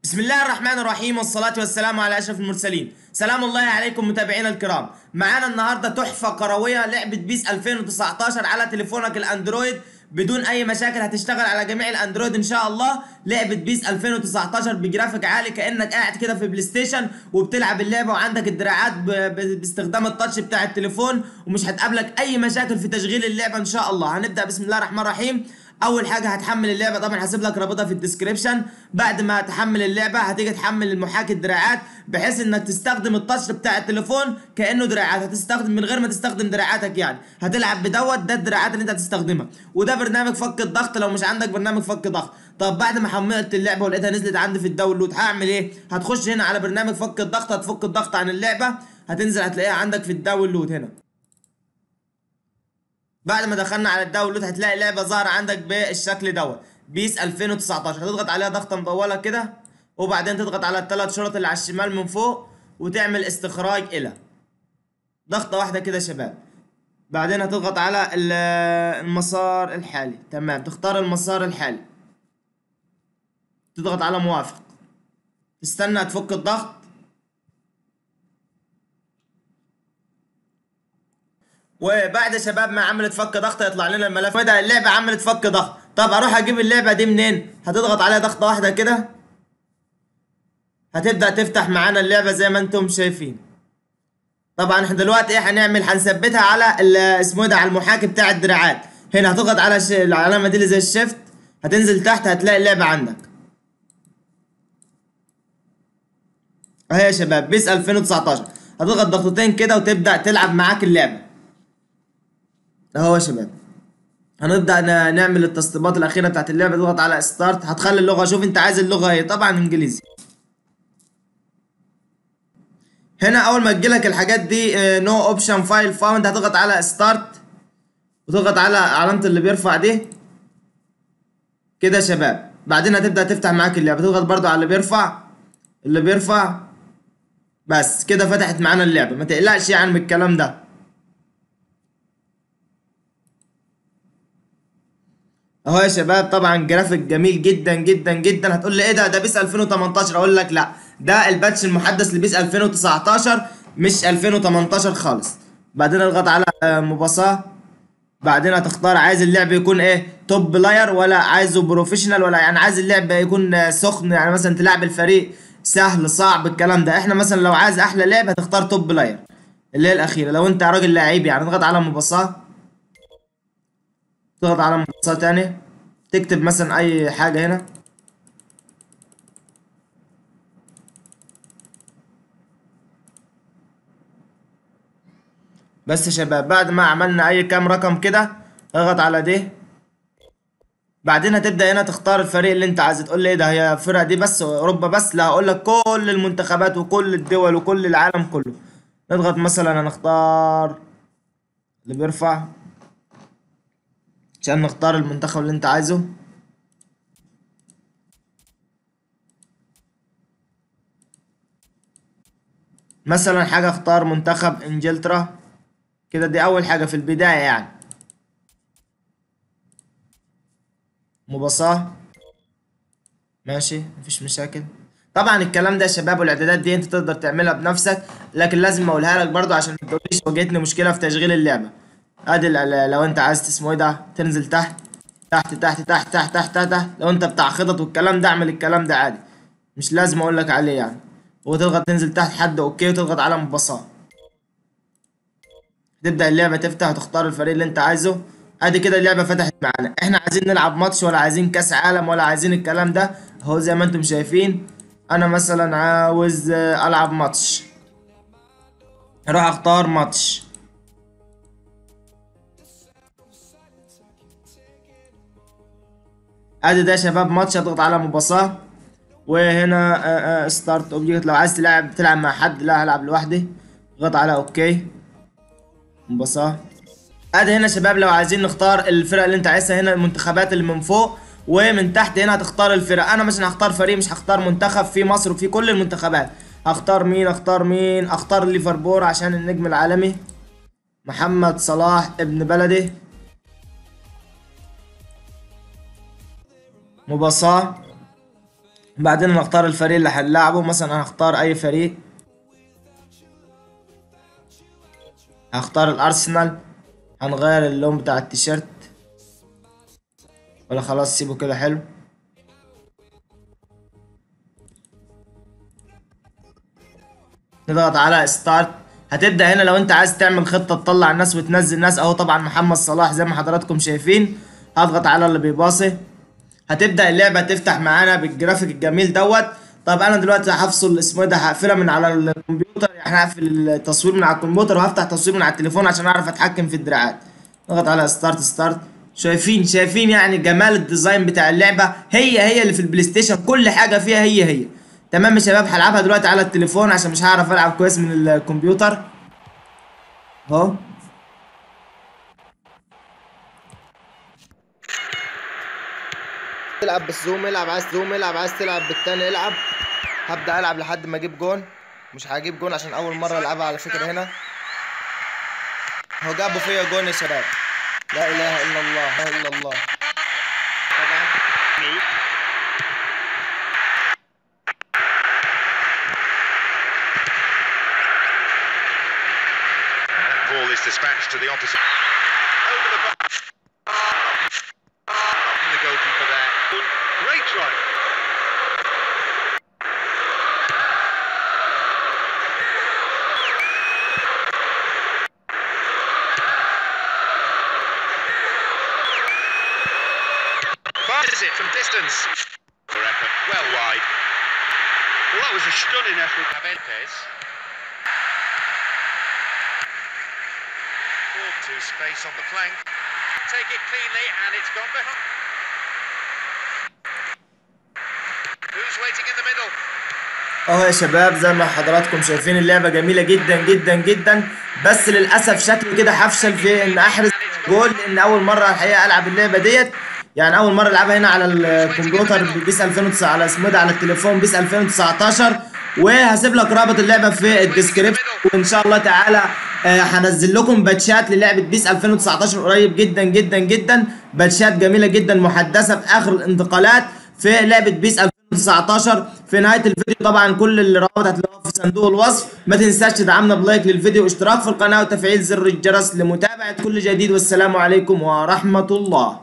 بسم الله الرحمن الرحيم والصلاة والسلام على أشرف المرسلين سلام الله عليكم متابعينا الكرام معانا النهاردة تحفة كروية لعبة بيس 2019 على تليفونك الأندرويد بدون أي مشاكل هتشتغل على جميع الأندرويد إن شاء الله لعبة بيس 2019 بجرافيك عالي كأنك قاعد كده في بلاي ستيشن وبتلعب اللعبة وعندك الدراعات ب... ب... باستخدام التاتش بتاع التليفون ومش هتقابلك أي مشاكل في تشغيل اللعبة إن شاء الله هنبدأ بسم الله الرحمن الرحيم اول حاجه هتحمل اللعبه طبعا هسيب لك رابطها في الديسكريبشن بعد ما تحمل اللعبه هتيجي تحمل المحاكي الدراعات بحيث انك تستخدم التاتش بتاع التليفون كانه دراعات هتستخدم من غير ما تستخدم دراعاتك يعني هتلعب بدوت ده الدراعات اللي انت هتستخدمها وده برنامج فك الضغط لو مش عندك برنامج فك ضغط طب بعد ما حملت اللعبه ولقيتها نزلت عندي في الداونلود هعمل ايه هتخش هنا على برنامج فك الضغط هتفك الضغط عن اللعبه هتنزل هتلاقيها عندك في الداونلود هنا بعد ما دخلنا على الداونلود هتلاقي لعبه ظاهره عندك بالشكل دوت بيس 2019 هتضغط عليها ضغطه مطوله كده وبعدين تضغط على الثلاث شرط اللي على الشمال من فوق وتعمل استخراج الى ضغطه واحده كده يا شباب بعدين هتضغط على المسار الحالي تمام تختار المسار الحالي تضغط على موافق تستنى تفك الضغط وبعد شباب ما عملت فك ضغط يطلع لنا الملف ده اللعبه عملت فك ضغط طب اروح اجيب اللعبه دي منين هتضغط عليها ضغطه واحده كده هتبدا تفتح معانا اللعبه زي ما انتم شايفين طبعا احنا دلوقتي ايه هنعمل هنثبتها على اسمه ده على المحاكي بتاع الدراعات هنا هتضغط على ش... العلامه دي اللي زي الشيفت هتنزل تحت هتلاقي اللعبه عندك اهي يا شباب بيس 2019 هتضغط ضغطتين كده وتبدا تلعب معاك اللعبه اهو يا شباب هنبدا نعمل التسطيبات الاخيره بتاعت اللعبه تضغط على ستارت هتخلي اللغه شوف انت عايز اللغه ايه طبعا انجليزي هنا اول ما تجيلك الحاجات دي نو اوبشن فايل فاوند هتضغط على ستارت وتضغط على علامه اللي بيرفع دي كده يا شباب بعدين هتبدا تفتح معاك اللعبه تضغط برضو على اللي بيرفع اللي بيرفع بس كده فتحت معانا اللعبه ما تقلقش يعني من الكلام ده اهو يا شباب طبعا جرافيك جميل جدا جدا جدا هتقول لي ايه ده ده بيس 2018 اقول لك لا ده الباتش المحدث لبيس 2019 مش 2018 خالص بعدين اضغط على مباصاه بعدين هتختار عايز اللعب يكون ايه توب بلاير ولا عايزه بروفيشنال ولا يعني عايز اللعب يكون سخن يعني مثلا تلعب الفريق سهل صعب الكلام ده احنا مثلا لو عايز احلى لعبه هتختار توب بلاير اللي هي الاخيره لو انت راجل لعيب يعني اضغط على مباصاه تضغط على منصة تاني تكتب مثلا اي حاجة هنا بس يا شباب بعد ما عملنا اي كام رقم كده اضغط على دي بعدين هتبدا هنا تختار الفريق اللي انت عايز تقول لي ايه ده هي الفرقه دي بس اوروبا بس لا هقول لك كل المنتخبات وكل الدول وكل العالم كله نضغط مثلا هنختار اللي بيرفع عشان نختار المنتخب اللي انت عايزه مثلا حاجة اختار منتخب انجلترا كده دي اول حاجة في البداية يعني مباصاة ماشي مفيش مشاكل طبعا الكلام ده يا شباب والاعدادات دي انت تقدر تعملها بنفسك لكن لازم اقولها لك برضو عشان ما تقوليش واجهتني مشكلة في تشغيل اللعبة ادي لو انت عايز اسمه ايه ده تنزل تحت تحت تحت تحت تحت تحت تحت لو انت بتاع خطط والكلام ده اعمل الكلام ده عادي مش لازم اقول لك عليه يعني وتضغط تنزل تحت حد اوكي وتضغط على مباصاه تبدا اللعبه تفتح وتختار الفريق اللي انت عايزه ادي كده اللعبه فتحت معانا احنا عايزين نلعب ماتش ولا عايزين كاس عالم ولا عايزين الكلام ده اهو زي ما انتم شايفين انا مثلا عاوز العب ماتش اروح اختار ماتش ادي ده يا شباب ماتش هتضغط على مباصاه وهنا ستارت اوبجكت لو عايز تلعب تلعب مع حد لا هلعب لوحدي اضغط على اوكي مباصاه ادي هنا شباب لو عايزين نختار الفرق اللي انت عايزها هنا المنتخبات اللي من فوق ومن تحت هنا هتختار الفرق انا مثلا هختار فريق مش هختار منتخب في مصر وفي كل المنتخبات هختار مين اختار مين اختار ليفربول عشان النجم العالمي محمد صلاح ابن بلدي مباصاة بعدين نختار الفريق اللي هنلعبه مثلا انا هختار اي فريق هختار الارسنال هنغير اللون بتاع التيشيرت ولا خلاص سيبه كده حلو نضغط على ستارت هتبدأ هنا لو انت عايز تعمل خطة تطلع الناس وتنزل ناس اهو طبعا محمد صلاح زي ما حضراتكم شايفين هضغط على اللي بيباصي هتبدأ اللعبة تفتح معانا بالجرافيك الجميل دوت طب انا دلوقتي هفصل اسمه إيه ده هقفلها من على الكمبيوتر يعني هقفل التصوير من على الكمبيوتر وهفتح تصوير من على التليفون عشان اعرف اتحكم في الدراعات نضغط على ستارت ستارت شايفين شايفين يعني جمال الديزاين بتاع اللعبة هي هي اللي في البلاي ستيشن كل حاجة فيها هي هي تمام يا شباب هلعبها دلوقتي على التليفون عشان مش هعرف العب كويس من الكمبيوتر اهو تلعب بالزوم العب عايز زوم العب عايز تلعب بالتاني العب هبدأ العب لحد ما اجيب جون مش هجيب جون عشان اول مرة العبها على فكرة هنا هو جابوا فيا جون يا شباب لا اله الا الله لا اله الا الله طبعا And that ball is dispatched to the opposite. Over the bar. And the goalkeeper there. Great try. Fires it from distance. For effort, well wide. Well, that was a stunning effort. Aventes. Ball to space on the flank. Take it cleanly, and it's gone behind. Who's waiting in the middle? اهو يا شباب زي ما حضراتكم شايفين اللعبة جميلة جدا جدا جدا بس للأسف شكلي كده هفشل في إن أحرز جول لأن أول مرة الحقيقة ألعب اللعبة ديت يعني أول مرة ألعبها هنا على الكمبيوتر بيس 2009 على اسمه ده على التليفون بيس 2019 وهسيب لك رابط اللعبة في الديسكريبشن وإن شاء الله تعالى آه، هنزل لكم باتشات للعبة بيس 2019 قريب جدا جدا جدا باتشات جميلة جدا محدثة في آخر الانتقالات في لعبة بيس 2019 في نهاية الفيديو طبعا كل الروابط هتلاقوها في صندوق الوصف ما تنساش تدعمنا بلايك للفيديو واشتراك في القناة وتفعيل زر الجرس لمتابعة كل جديد والسلام عليكم ورحمة الله